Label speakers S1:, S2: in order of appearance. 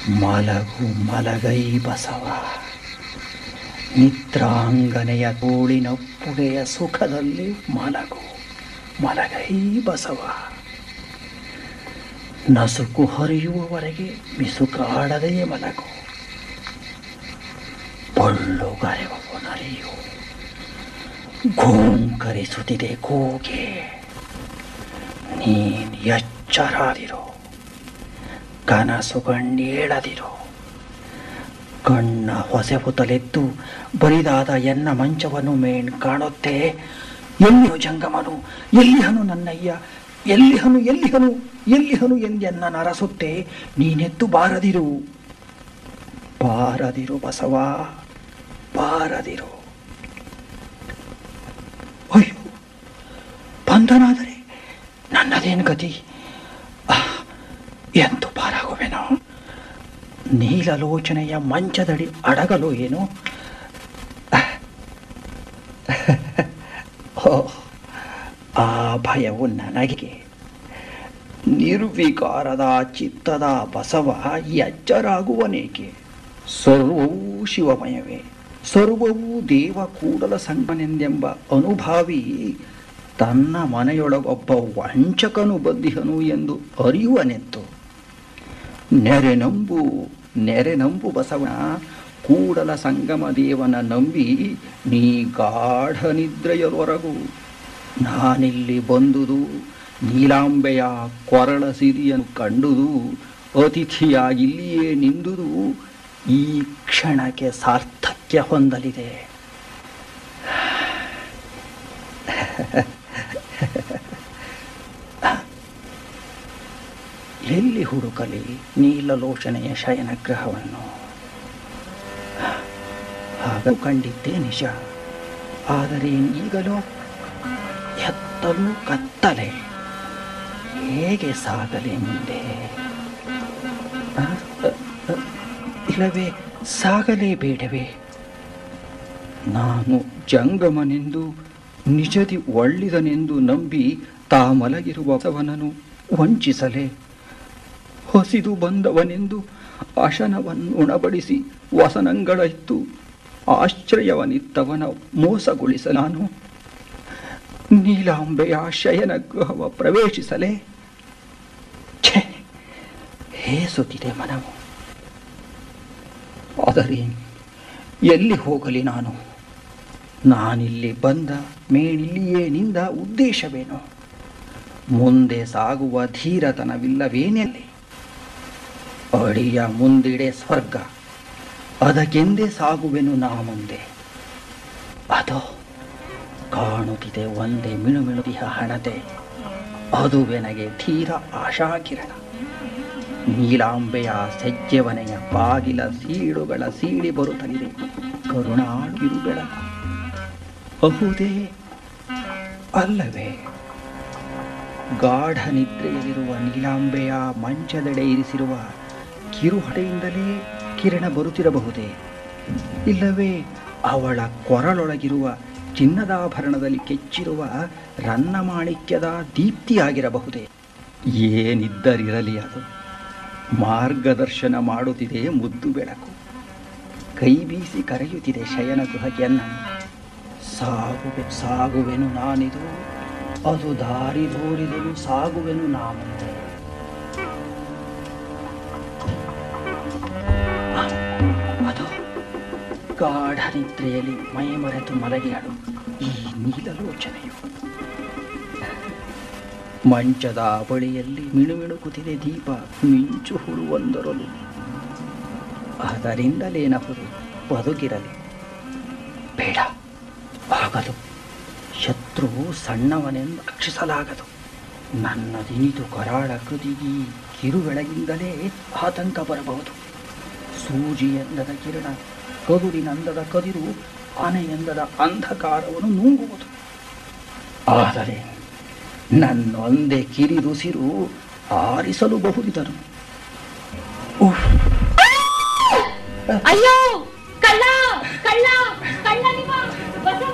S1: ಮಲಗು ಮಲಗೈ ಬಸವ ನಿದ್ರಾಂಗನೆಯ ತೋಳಿನೊಪ್ಪುಗೆಯ ಸುಖದಲ್ಲಿ ಮಲಗು ಮಲಗೈ ಬಸವ ನಸುಕು ಹರಿಯುವವರೆಗೆ ಮಿಸುಕಾಡದೆಯೇ ಮಲಗು ಪೊಳ್ಳುಗರೆವನರಿಯು ಘೋಂಕರಿಸುತ್ತಿದೆ ಕೂಗೆ ನೀನ್ ಎಚ್ಚರಾದಿರೋ ಕನಸು ಕಂಡೇಳದಿರೋ ಕಣ್ಣ ಹೊಸೆಹುತಲೆದ್ದು ಬರಿದಾದ ಎನ್ನ ಮಂಚವನ್ನು ಮೇಣ್ ಕಾಣುತ್ತೆ ಎಲ್ಲಿಯೋ ಜಂಗಮನು ಎಲ್ಲಿಹನು ನನ್ನಯ್ಯ ಎಲ್ಲಿಹನು ಎಲ್ಲಿಹನು ಎಲ್ಲಿಹನು ಎಂದೆನ್ನ ನರಸುತ್ತೆ ನೀನೆದ್ದು ಬಾರದಿರು ಬಾರದಿರು ಬಸವ ಬಾರದಿರು ಅಯ್ಯೋ ಬಂಧನಾದರೆ ನನ್ನದೇನು ಗತಿ ಆಹ್, ಎಂದು ಪಾರಾಗುವೆನೋ ನೀಲಲೋಚನೆಯ ಮಂಚದಡಿ ಅಡಗಲು ಏನು ಆಹ್. ಓ, ಆ ಭಯವು ನನಗೆ ನಿರ್ವಿಕಾರದ ಚಿತ್ತದ ಬಸವ ಎಚ್ಚರಾಗುವನೇಕೆ ಸರ್ವವೂ ಶಿವಮಯವೇ ಸರ್ವವೂ ದೇವ ಕೂಡಲ ಸಂಗನೆಂದೆಂಬ ಅನುಭಾವಿ ತನ್ನ ಮನೆಯೊಳಗೊಬ್ಬ ವಂಚಕನು ಬಂದಿಹನು ಎಂದು ಅರಿಯುವನೆತ್ತು ನೆರೆ ನಂಬು ನೆರೆ ನಂಬು ಬಸವನ ಕೂಡಲ ಸಂಗಮ ದೇವನ ನಂಬಿ ನೀ ಗಾಢ ನಿದ್ರೆಯರೊರಗು ನಾನಿಲ್ಲಿ ಬಂದುದು ನೀಲಾಂಬೆಯ ಕೊರಳ ಸಿರಿಯನ್ನು ಕಂಡುದು ಅತಿಥಿಯಾಗಿಲ್ಲಿಯೇ ನಿಂದುದು ಈ ಕ್ಷಣಕ್ಕೆ ಸಾರ್ಥಕ್ಯ ಹೊಂದಲಿದೆ ಎಲ್ಲಿ ಹುಡುಕಲಿ ನೀಲಲೋಚನೆಯ ಶಯನಗ್ರಹವನ್ನು ಆಗ ಕಂಡಿದ್ದೇ ನಿಜ ಆದರೆ ಈಗಲೂ ಎತ್ತಲು ಕತ್ತಲೆ ಹೇಗೆ ಸಾಗಲಿ ಮುಂದೆ ಆ, ಅ, ಅ, ಇಲ್ಲವೇ ಸಾಗಲೇಬೇಡವೇ ನಾನು ಜಂಗಮನೆಂದು ನಿಜದಿ ಒಳ್ಳಿದನೆಂದು ನಂಬಿ ತಾ ಮಲಗಿರುವ ಬಸವನನ್ನು ವಂಚಿಸಲೇ ಹೊಸಿದು ಬಂದವನೆಂದು ಅಶನವನ್ನು ಉಣಬಡಿಸಿ ವಸನಂಗಳಿತ್ತು ಆಶ್ರಯವನಿತ್ತವನ ಮೋಸಗೊಳಿಸ ನಾನು ನೀಲಾಂಬೆಯ ಶಯನಗೃಹವ ಪ್ರವೇಶಿಸಲೇ ಛೇ ಹೇಸುತ್ತಿದೆ ಮನವು ಆದರೆ ಎಲ್ಲಿ ಹೋಗಲಿ ನಾನು ನಾನಿಲ್ಲಿ ಬಂದ ಮೇಲಿಲ್ಲಿಯೇ ನಿಂದ ಉದ್ದೇಶವೇನು ಮುಂದೆ ಸಾಗುವ ಧೀರತನವಿಲ್ಲವೇನೆಲ್ಲಿ ಅಡಿಯ ಮುಂದಿಡೆ ಸ್ವರ್ಗ ಅದಕ್ಕೆಂದೇ ಸಾಗುವೆನು ನಾ ಮುಂದೆ ಅದೋ ಕಾಣುತ್ತಿದೆ ಒಂದೇ ಮಿಣುಮಿಣುತಿಹ ಹಣತೆ ಅದುವೆನಗೆ ಧೀರ ಆಶಾಕಿರಣ ನೀಲಾಂಬೆಯ ಸಜ್ಜೆವನೆಯ ಬಾಗಿಲ ಸೀಳುಗಳ ಸೀಳಿ ಬರುತ್ತಲಿದೆ ಕರುಣಾಗಿರು ಬೆಳಕು ಅಹುದೇ ಅಲ್ಲವೇ ಗಾಢ ನಿದ್ರೆಯಲ್ಲಿರುವ ನೀಲಾಂಬೆಯ ಮಂಚದೆಡೆ ಇರಿಸಿರುವ ಕಿರುಹಡೆಯಿಂದಲೇ ಕಿರಣ ಬರುತ್ತಿರಬಹುದೇ ಇಲ್ಲವೇ ಅವಳ ಕೊರಳೊಳಗಿರುವ ಚಿನ್ನದಾಭರಣದಲ್ಲಿ ಕೆಚ್ಚಿರುವ ರನ್ನ ಮಾಣಿಕ್ಯದ ದೀಪ್ತಿಯಾಗಿರಬಹುದೇ ಏನಿದ್ದರಿರಲಿ ಅದು ಮಾರ್ಗದರ್ಶನ ಮಾಡುತ್ತಿದೆ ಮುದ್ದು ಬೆಳಕು ಕೈ ಬೀಸಿ ಕರೆಯುತ್ತಿದೆ ಶಯನ ಗೃಹಗೆನ್ನನು ಸಾಗುವೆ ಸಾಗುವೆನು ನಾನಿದು ಅದು ದಾರಿ ತೋರಿದನು ಸಾಗುವೆನು ನಾ ಮುಂದೆ ಆ, ಅದು ಗಾಢ ನಿದ್ರೆಯಲ್ಲಿ ಮೈ ಮರೆತು ಮಲಗಿಹಳು ಈ ನೀಲಲೋಚನೆಯು ಮಂಚದ ಬಳಿಯಲ್ಲಿ ಮಿಣುಮಿಣುಕುತ್ತಿದೆ ದೀಪ ಮಿಂಚು ಹುಳುವೊಂದರಲು ಅದರಿಂದಲೇನಹುದು ಬದುಕಿರಲಿ ಬೇಡ ಆಗದು ಶತ್ರು ಸಣ್ಣವನೆಂದು ರಕ್ಷಿಸಲಾಗದು ನನ್ನದಿನಿತು ಕರಾಳ ಕೃತಿಗಿ ಕಿರು ಬೆಳಗಿಂದಲೇ ಆತಂಕ ಬರಬಹುದು ಸೂಜಿ ಎಂದದ ಕಿರಣ ಕದುರಿನಂದದ ಕದಿರು ಆನೆಯಂದದ ಅಂಧಕಾರವನ್ನು ನುಂಗುವುದು ಆದರೆ ನನ್ನೊಂದೇ ಕಿರಿದುಸಿರು ಆರಿಸಲು ಬಹುದಿದನು ಉಫ್
S2: ಅಯ್ಯೋ ಕಳ್ಳ ಕಳ್ಳ ಕಳ್ಳ ನಿಮ್ಮ ಬಸವ